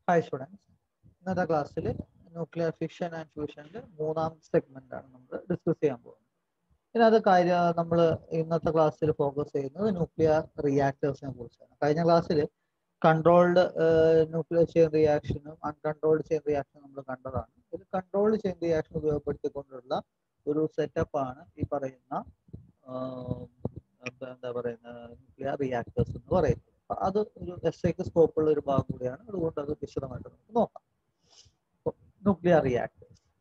Hi students ഇന്നത്തെ ക്ലാസ്സിൽ nuclear fission and ഫ്യൂഷന്റെ മൂന്നാം സെഗ്മെന്റ് ആണ് നമ്മൾ ഡിസ്കസ് ചെയ്യാൻ പോകുന്നത് ഇതിനകത്ത് കാര്യം നമ്മൾ ഇന്നത്തെ ക്ലാസ്സിൽ ഫോക്കസ് ചെയ്യുന്നത് ന്യൂക്ലിയർ റിയാക്ടേഴ്സിനെ കുറിച്ചാണ് കഴിഞ്ഞ ക്ലാസ്സിൽ കൺട്രോൾഡ് ന്യൂക്ലിയർ ചെയിൻ റിയാക്ഷനും അൺകൺട്രോൾഡ് ചെയിൻ റിയാക്ഷനും നമ്മൾ കണ്ടതാണ് ഇത് കൺട്രോൾഡ് ചെയിൻ റിയാക്ഷൻ ഉപയോഗപ്പെടുത്തിക്കൊണ്ടുള്ള ഒരു സെറ്റപ്പ് ആണ് ഈ പറയുന്ന എന്താ പറയുന്ന ന്യൂക്ലിയർ റിയാക്ടേഴ്സ് എന്ന് പറയുന്നത് അത് ഒരു എസ് ഐക്ക് സ്കോപ്പുള്ള ഒരു ഭാഗം കൂടിയാണ് അതുകൊണ്ട് അത് വിശദമായിട്ട് നമുക്ക് നോക്കാം nuclear reactors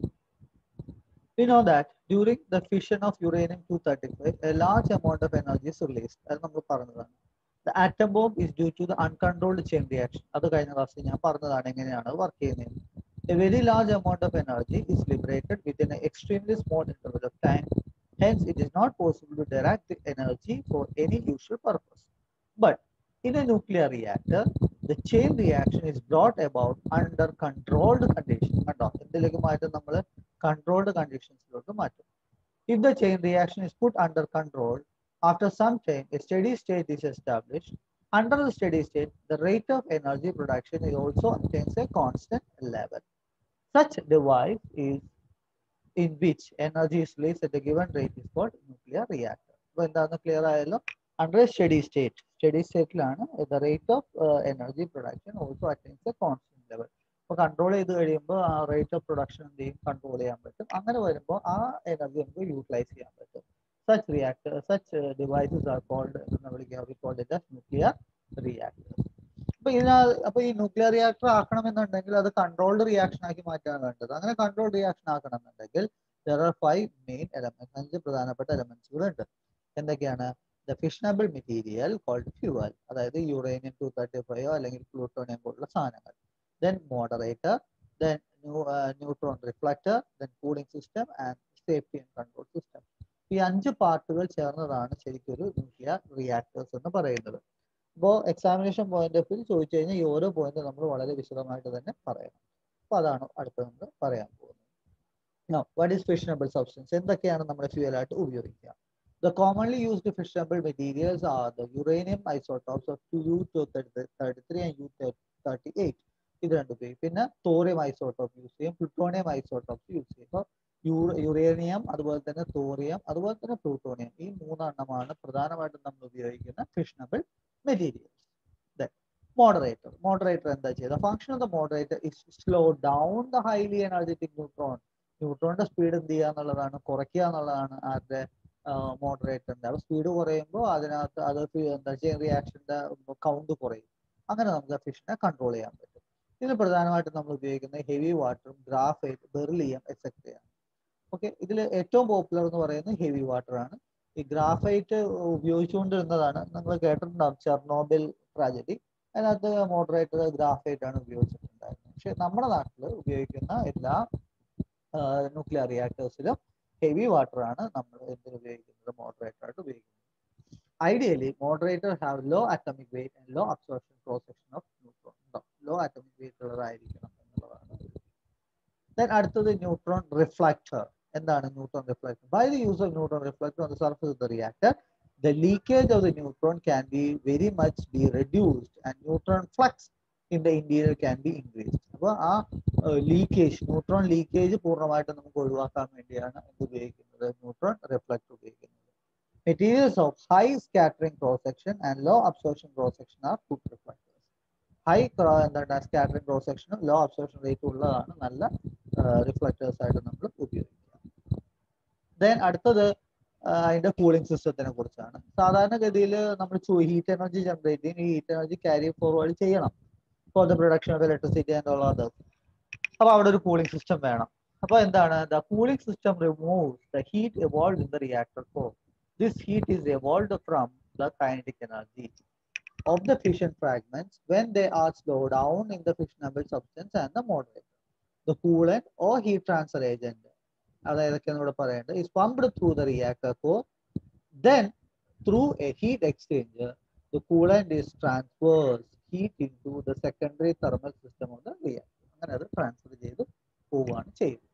We know that during the fission of uranium-235, a large amount of energy is released. അത് നമ്മൾ പറഞ്ഞതാണ് The atom bomb is due to the uncontrolled chain reaction. അത് കഴിഞ്ഞ ക്ലാസ്സിൽ ഞാൻ പറഞ്ഞതാണ് എങ്ങനെയാണ് വർക്ക് ചെയ്യുന്നത് A very large amount of energy is liberated within an extremely small interval of time. Hence, it is not possible to direct the energy for any useful purpose. But in a nuclear reactor, the chain reaction is brought about under controlled conditions. കണ്ടോ ഇതിലേക്ക് മാറ്റം നമ്മൾ controlled conditionsiലോട്ട് മാറ്റും. If the chain reaction is put under control, after some time, a steady state is established. Under the steady state, the rate of energy production is also attains a constant level. Such device is in which energy is released at a given rate is called nuclear reactor. അപ്പോൾ എന്താണെന്ന് clear ആയല്ലോ under study state study സ്റ്റേറ്റിലാണ് the rate of energy production also attains a constant level അപ്പോൾ control ചെയ്ത് കഴിയുമ്പോൾ ആ rate of production എന്ത് ചെയ്യും കൺട്രോൾ ചെയ്യാൻ പറ്റും അങ്ങനെ വരുമ്പോൾ ആ എനർജി നമുക്ക് യൂട്ടിലൈസ് ചെയ്യാൻ പറ്റും such reactor such devices are called എന്ന് വിളിക്കുക we called it nuclear reactor അപ്പൊ ഇതിനാ അപ്പൊ ഈ ന്യൂക്ലിയർ റിയാക്ടർ ആക്കണമെന്നുണ്ടെങ്കിൽ അത് കൺട്രോൾഡ് റിയാക്ഷൻ ആക്കി മാറ്റാൻ വേണ്ടത് അങ്ങനെ കൺട്രോൾ റിയാക്ഷൻ ആക്കണമെന്നുണ്ടെങ്കിൽ there are five main element അഞ്ച് പ്രധാനപ്പെട്ട എലമെന്റ്സുകൾ ഉണ്ട് എന്തൊക്കെയാണ് the fissionable material called fuel അതായത് യുറേനിയം ടു തേർട്ടി ഫൈവ് അല്ലെങ്കിൽ പ്ലൂട്ടോണിയം പോലുള്ള സാധനങ്ങൾ then moderator then neutron reflector then cooling system and safety and control system ഈ അഞ്ച് പാർട്ടുകൾ ചേർന്നതാണ് ശരിക്കും ഒരു ന്യൂക്ലിയർ റിയാക്ടേഴ്സ് എന്ന് പറയുന്നത് അപ്പോൾ എക്സാമിനേഷൻ പോയിന്റ് ഓഫ് വ്യൂ ചോദിച്ചു കഴിഞ്ഞാൽ ഈ ഓരോ പോയിന്റ് നമ്മൾ വളരെ വിശദമായിട്ട് തന്നെ പറയണം അപ്പോൾ അതാണ് അടുത്ത നമ്മൾ പറയാൻ പോകുന്നത് വാട്ട് ഈസ് ഫിഷനബിൾ സബ്സ്റ്റൻസ് എന്തൊക്കെയാണ് നമ്മുടെ ഫ്യൂവലായിട്ട് ഉപയോഗിക്കുക The commonly used fissionable materials are the uranium isotopes of U-33 and U-38. ഇത് രണ്ടും ഉപയോഗിക്കും പിന്നെ തോറിയം ഐസോട്ടോപ്പ് യൂസ് ചെയ്യും പ്ലൂട്ടോണിയം ഐസോട്ടോപ്സ് യൂസ് ചെയ്യും ഇപ്പോൾ യുറേനിയം അതുപോലെ തന്നെ തോറിയം അതുപോലെ തന്നെ പ്ലൂട്ടോണിയം ഈ മൂന്നെണ്ണമാണ് പ്രധാനമായിട്ടും നമ്മൾ ഉപയോഗിക്കുന്ന ഫിഷനബിൾ മെറ്റീരിയൽസ് മോഡറേറ്റർ മോഡറേറ്റർ എന്താ ചെയ്യുക function of the moderator is slow down the highly energetic neutron ന്യൂട്രോണിന്റെ സ്പീഡ് എന്ത് ചെയ്യുക എന്നുള്ളതാണ് കുറയ്ക്കുക എന്നുള്ളതാണ് ആരുടെ മോഡറേറ്ററിന്റെ അപ്പൊ സ്പീഡ് കുറയുമ്പോൾ അതിനകത്ത് അത് എന്താ ചെയിൻ റിയാക്ഷന്റെ കൗണ്ട് കുറയും അങ്ങനെ നമുക്ക് ഫിഷിനെ കൺട്രോൾ ചെയ്യാൻ പറ്റും ഇതിന് പ്രധാനമായിട്ടും നമ്മൾ ഉപയോഗിക്കുന്നത് ഹെവി വാട്ടറും ഗ്രാഫൈറ്റ് ബെർലിയം എക്സെട്രയാണ് ഓക്കെ ഇതിൽ ഏറ്റവും പോപ്പുലർ എന്ന് പറയുന്നത് ഹെവി വാട്ടർ ആണ് ഈ ഗ്രാഫൈറ്റ് ഉപയോഗിച്ചുകൊണ്ടിരുന്നതാണ് നിങ്ങൾ കേട്ടിട്ടുണ്ടാവും ചെർണോബിൽ ട്രാജഡി അതിനകത്ത് മോഡറേറ്റർ ഗ്രാഫൈറ്റ് ആണ് ഉപയോഗിച്ചിട്ടുണ്ടായിരുന്നത് പക്ഷെ നമ്മുടെ നാട്ടിൽ ഉപയോഗിക്കുന്ന എല്ലാ ന്യൂക്ലിയർ റിയാക്ടേഴ്സിലും ഹെവി വാട്ടർ ആണ് നമ്മൾ എന്തിനു ഉപയോഗിക്കുന്നത് മോഡറേറ്റർ ആയിട്ട് ഉപയോഗിക്കുന്നത് ideally moderator have low atomic weight and low absorption cross section of neutron low atomic weight ഉള്ളതായിരിക്കണം എന്നുള്ളതാണ് ദെൻ അടുത്തത് ന്യൂട്രോൺ റിഫ്ലക്ടർ എന്താണ് neutron reflector by the use of neutron reflector on the surface of the reactor the leakage of the neutron can be very much be reduced and neutron flux in the interior can be increased. അപ്പോൾ ആ leakage neutron leakage പൂർണ്ണമായിട്ട് നമുക്ക് ഒഴിവാക്കാൻ വേണ്ടിയാണ് എന്ത് ഉപയോഗിക്കുന്നത് neutron reflect ഉപയോഗിക്കുന്നത് materials of high scattering cross section and low absorption cross section are good reflectors high എന്താണ് സ്കാറ്ററിംഗ് ക്രോസ് സെക്ഷനും ലോ അബ്സോർപ്ഷൻ റേറ്റ് ഉള്ളതാണ് നല്ല റിഫ്ലക്ടേഴ്സ് ആയിട്ട് നമ്മൾ ഉപയോഗിക്കുക ദെൻ അടുത്തത് അതിന്റെ കൂളിംഗ് സിസ്റ്റത്തിനെ കുറിച്ചാണ് സാധാരണഗതിയിൽ നമ്മൾ ഹീറ്റ് എനർജി ജനറേറ്റ് ചെയ്യും ഈ ഹീറ്റ് എനർജി ക്യാരി ഫോർവേഡ് ചെയ്യണം for the production of electricity and all others അപ്പൊ അവിടെ ഒരു കൂളിംഗ് സിസ്റ്റം വേണം അപ്പൊ എന്താണ് the cooling system removes the heat evolve in the reactor for this heat is evolve from the kinetic energy of the fission fragments when they are slowed down in the fissionable substance and the moderator. The coolant or heat transfer agent അതായതൊക്കെയാണ് ഇവിടെ പറയേണ്ടത് is pumped through the reactor core then through a heat exchanger the coolant is transfers heat into the secondary thermal system of the reactor അങ്ങനെ അത് transfer ചെയ്ത് പോവുകയാണ് ചെയ്യുന്നത്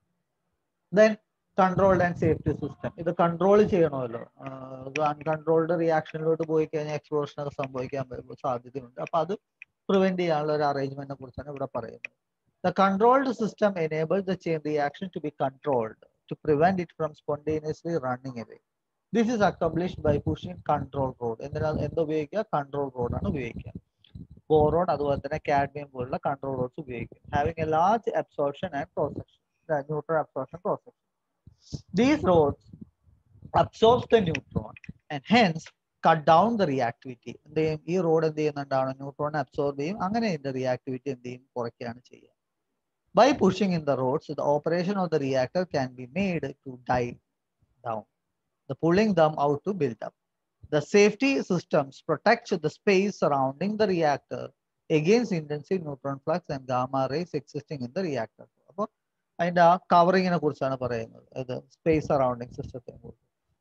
then controlled and safety system ഇത് control ചെയ്യണമല്ലോ uncontrolled റിയാക്ഷനിലോട്ട് പോയി കഴിഞ്ഞാൽ എക്സ്പ്ലോഷൻ ഒക്കെ സംഭവിക്കാൻ സാധ്യതയുണ്ട് അപ്പൊ അത് പ്രിവെന്റ് ചെയ്യാനുള്ള ഒരു അറേഞ്ച്മെന്റിനെ കുറിച്ചാണ് ഇവിടെ പറയുന്നത് the controlled system enable the chain reaction to be controlled to prevent it from spontaneously running away this is accomplished by pushing control rod എന്തിനാ എന്താ ഉപയോഗിക്കുക കൺട്രോൾ റോഡാണ് ഉപയോഗിക്കുക ബോറോൺ അതുപോലെ തന്നെ കാഡ്മിയം പോലുള്ള കൺട്രോൾ റോഡ്സ് ഉപയോഗിക്കും having a large absorption and cross section neutron absorption cross section these rods absorbs the neutron and hence cut down the reactivity എന്ത് ചെയ്യും ഈ റോഡ് എന്ത് ചെയ്യുന്നുണ്ടാണ് ന്യൂട്രോൺ അബ്സോർബ് ചെയ്യും അങ്ങനെ ഇതിന്റെ റിയാക്ടിവിറ്റി എന്ത് ചെയ്യും കുറയ്ക്കുകയാണ് ചെയ്യുക by pushing in the rods the operation of the reactor can be made to die down the pulling them out to build up. The safety systems protect the space surrounding the reactor against intensive neutron flux and gamma rays existing in the reactor. അപ്പോൾ അതിന്റെ ആ കവറിങ്ങിനെ കുറിച്ചാണ് പറയുന്നത് ഇത് space surrounding സിസ്റ്റത്തെ കുറിച്ച്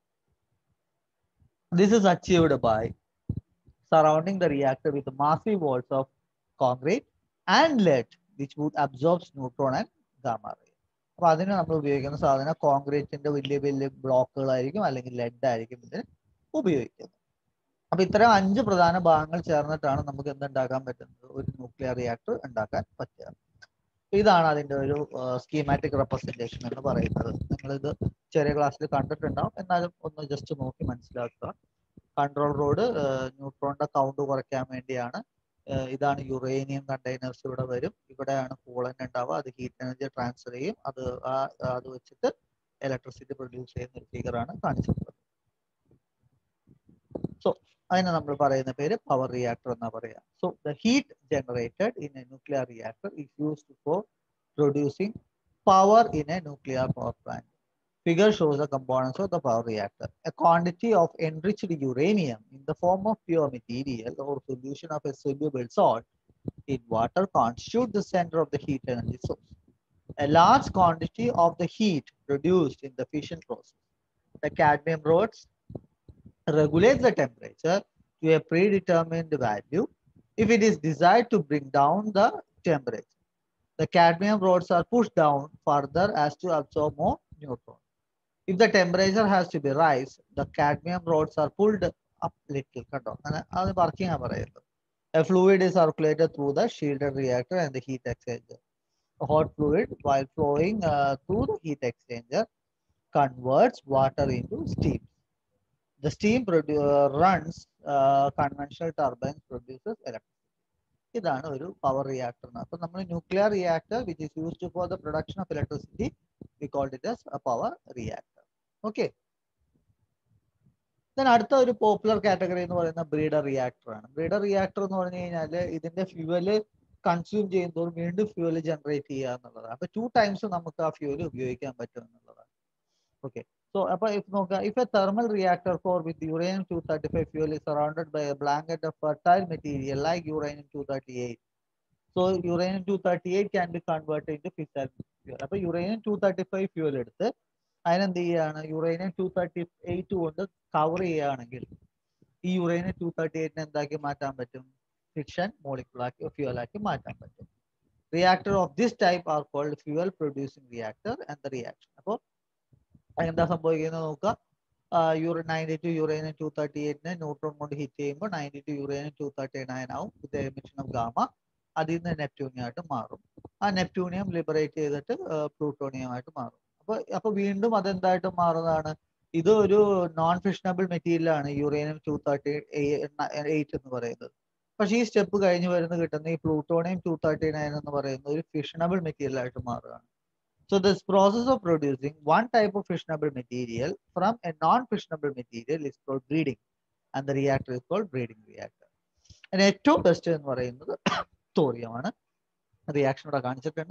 this is achieved by surrounding the reactor with massive walls of concrete and lead which would absorb neutron and gamma ray. അപ്പൊ അതിന് നമ്മൾ ഉപയോഗിക്കുന്ന സാധനം കോൺക്രീറ്റിന്റെ വലിയ വലിയ ബ്ലോക്കുകളായിരിക്കും അല്ലെങ്കിൽ ലെഡ് ആയിരിക്കും ഇതിന് ഉപയോഗിക്കുന്നത് അപ്പൊ ഇത്തരം അഞ്ച് പ്രധാന ഭാഗങ്ങൾ ചേർന്നിട്ടാണ് നമുക്ക് എന്തുണ്ടാക്കാൻ പറ്റുന്നത് ഒരു ന്യൂക്ലിയർ റിയാക്ടർ ഉണ്ടാക്കാൻ പറ്റുക ഇതാണ് അതിന്റെ ഒരു സ്കീമാറ്റിക് റെപ്രസെന്റേഷൻ എന്ന് പറയുന്നത് നിങ്ങൾ ഇത് ചെറിയ ക്ലാസ്സിൽ കണ്ടിട്ടുണ്ടാവും എന്നാലും ഒന്ന് ജസ്റ്റ് നോക്കി മനസ്സിലാക്കുക കൺട്രോൾ റോഡ് ന്യൂട്രോണിന്റെ കൗണ്ട് കുറയ്ക്കാൻ വേണ്ടിയാണ് ഇതാണ് യുറേനിയം കണ്ടെയ്നേഴ്സ് ഇവിടെ വരും ഇവിടെയാണ് കൂളൻ ഉണ്ടാവുക അത് ഹീറ്റ് എനർജി ട്രാൻസ്ഫർ ചെയ്യും അത് ആ അത് വെച്ചിട്ട് ഇലക്ട്രിസിറ്റി പ്രൊഡ്യൂസ് ചെയ്യുന്ന ഒരു ഫിഗറാണ് കാണിച്ചിട്ടുള്ളത് സോ അതിനെ നമ്മൾ പറയുന്ന പേര് പവർ റിയാക്ടർ എന്നാ പറയാ so the heat generated in a nuclear reactor is used for producing power in a nuclear power plant Figure shows the components of the power reactor. A quantity of enriched uranium in the form of pure material or solution of a soluble salt in water constitute the center of the heat energy source. A large quantity of the heat produced in the fission process. The cadmium rods regulate the temperature to a predetermined value if it is desired to bring down the temperature. The cadmium rods are pushed down further as to absorb more neutrons. if the temperature has to be raised, the cadmium rods are pulled up little. കണ്ടോ അങ്ങനെ അത് working ആണ് പറയുന്നത് A fluid is circulated through the shielded reactor and the heat exchanger. The hot fluid, while flowing uh, through the heat exchanger, converts water into steam. The steam uh, runs uh, conventional turbines produces electricity. ഇതാണ് ഒരു power reactor അപ്പൊ നമ്മൾ nuclear reactor which is used for the production of electricity we called it as power reactor okay then അടുത്ത ഒരു popular category എന്ന് പറയുന്ന breeder reactor ആണ് breeder reactor എന്ന് പറഞ്ഞു കഴിഞ്ഞാൽ ഇതിന്റെ ഫ്യൂവല് കൺസ്യൂം ചെയ്യുമ്പോൾ വീണ്ടും ഫ്യൂവൽ ജനറേറ്റ് ചെയ്യുക എന്നുള്ളതാണ് അപ്പൊ ടു ടൈംസ് നമുക്ക് ആ ഫ്യൂവൽ ഉപയോഗിക്കാൻ പറ്റും എന്നുള്ളതാണ് ഓക്കെ സോ അപ്പൊ ഇഫ് നോക്കുക if a thermal reactor for with uranium two thirty five fuel is surrounded by a blanket of fertile material like uranium two thirty eight so uranium two thirty eight can be convert into fissile fuel അപ്പൊ uranium two thirty five fuel എടുത്ത് അതിനെന്ത് ചെയ്യുകയാണ് uranium two thirty eight കൊണ്ട് cover ചെയ്യുകയാണെങ്കിൽ ഈ uranium two thirty എയ്റ്റിനെ എന്താക്കി മാറ്റാൻ പറ്റും ഫിക്ഷൻ മോളിക്കുളാക്കി ഫ്യൂവലാക്കി മാറ്റാൻ പറ്റും reactor of this type are called fuel producing reactor and the reaction അപ്പോൾ എന്താ സംഭവിക്കുന്നത് നോക്കുക യൂറ ninety two uranium two thirty എയ്റ്റിനെ ന്യൂട്രോൺ കൊണ്ട് ഹിറ്റ് ചെയ്യുമ്പോൾ ninety two uranium two thirty nine ആവും വിത്ത് എമിഷൻ ഓഫ് ഗാമ അതിൽ നിന്ന് നെപ്റ്റ്യൂണിയം ആയിട്ട് മാറും ആ നെപ്റ്റ്യൂണിയം ലിബറേറ്റ് ചെയ്തിട്ട് പ്ലൂട്ടോണിയം ആയിട്ട് മാറും അപ്പൊ അപ്പൊ വീണ്ടും അതെന്തായിട്ട് മാറുന്നതാണ് ഇത് ഒരു നോൺ ഫിഷണബിൾ മെറ്റീരിയൽ ആണ് യുറേനിയം ടു തേർട്ടി എയ്റ്റ് എന്ന് പറയുന്നത് പക്ഷേ ഈ സ്റ്റെപ്പ് കഴിഞ്ഞ് വരുന്ന കിട്ടുന്ന ഈ പ്ലൂട്ടോണിയം ടു തേർട്ടി നയൻ എന്ന് പറയുന്ന ഒരു ഫിഷണബിൾ മെറ്റീരിയൽ ആയിട്ട് മാറുകയാണ് So this process of producing one type of fissionable material from a non-fissionable material is called breeding and the reactor is called breeding reactor. And ഏറ്റവും best എന്ന് പറയുന്നത് തോറിയമാണ് reaction ഇവിടെ കാണിച്ചിട്ടുണ്ട്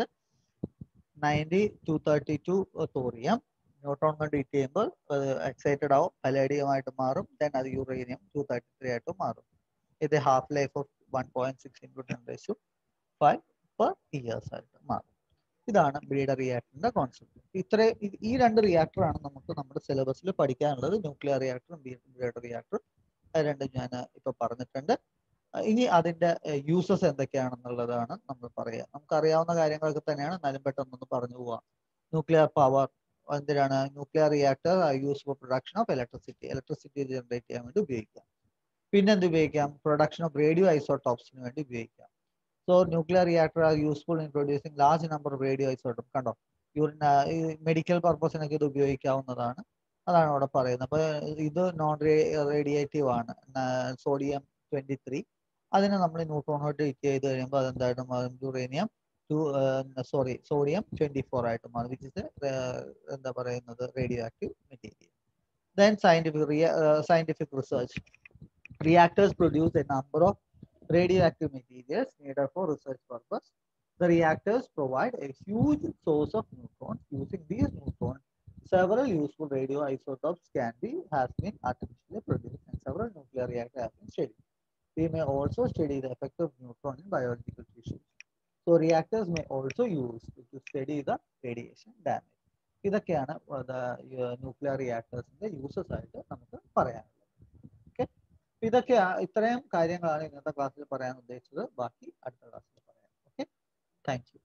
ninety two thirty two thorium neutron കൊണ്ട് hit ചെയ്യുമ്പോൾ അത് excited ആവും പലേഡിയം ആയിട്ട് മാറും ദെൻ അത് യുറേനിയം ടു തേർട്ടി ത്രീ ആയിട്ട് മാറും ഇത് half life of one point six into ten ratio five per years ആയിട്ട് മാറും ഇതാണ് ബ്രീഡർ റിയാക്ടറിന്റെ കോൺസെപ്റ്റ് ഇത്ര ഈ രണ്ട് റിയാക്ടർ ആണ് നമുക്ക് നമ്മുടെ സിലബസിൽ പഠിക്കാനുള്ളത് ന്യൂക്ലിയർ റിയാക്ടറും ബ്രീഡർ റിയാക്ടറും അത് രണ്ടും ഞാൻ ഇപ്പൊ പറഞ്ഞിട്ടുണ്ട് ഇനി അതിന്റെ യൂസസ് എന്തൊക്കെയാണെന്നുള്ളതാണ് നമ്മൾ പറയുക നമുക്കറിയാവുന്ന കാര്യങ്ങളൊക്കെ തന്നെയാണ് എന്നാലും പെട്ടെന്നൊന്ന് പറഞ്ഞു പോവാം ന്യൂക്ലിയർ പവർ എന്തിനാണ് nuclear reactor use for production of electricity electricity generate ചെയ്യാൻ വേണ്ടി ഉപയോഗിക്കാം പിന്നെ എന്ത് ഉപയോഗിക്കാം പ്രൊഡക്ഷൻ ഓഫ് റേഡിയോ ഐസോടോപ്സിന് വേണ്ടി ഉപയോഗിക്കാം so nuclear reactor are useful in producing large number of radio isotope കണ്ടോ യൂറിൻ ഈ മെഡിക്കൽ പർപ്പസിനൊക്കെ ഇത് ഉപയോഗിക്കാവുന്നതാണ് അതാണ് അവിടെ പറയുന്നത് അപ്പൊ ഇത് നോൺ റേഡിയേറ്റീവ് ആണ് സോഡിയം ട്വന്റി ത്രീ അതിനെ നമ്മൾ ന്യൂട്രോണോട്ട് ഹിറ്റ് ചെയ്ത് കഴിയുമ്പോൾ അതെന്തായിട്ട് മാറും uranium two sorry sodium twenty four ആയിട്ട് മാറും വിച്ച് ഇസ് എന്താ പറയുന്നത് radio active material then scientific scientific research reactors produce a number of radioactive materials needed for research purpose. The reactors provide a huge source of neutrons. Using these neutrons, several useful radioisotopes can be has been artificially produced and several nuclear reactors have been studied. We may also study the effect of neutron in biological tissues. So reactors may also use to study the radiation damage. ഇതൊക്കെയാണ് ന്യൂക്ലിയർ റിയാക്ടേഴ്സിന്റെ uses ആയിട്ട് നമുക്ക് പറയാനുള്ളത് okay ഇതൊക്കെ ഇത്രയും കാര്യങ്ങളാണ് ഇന്നത്തെ ക്ലാസ്സിൽ പറയാൻ ഉദ്ദേശിച്ചത് ബാക്കി അടുത്ത ക്ലാസ്സിൽ പറയാം ഓക്കെ താങ്ക് യു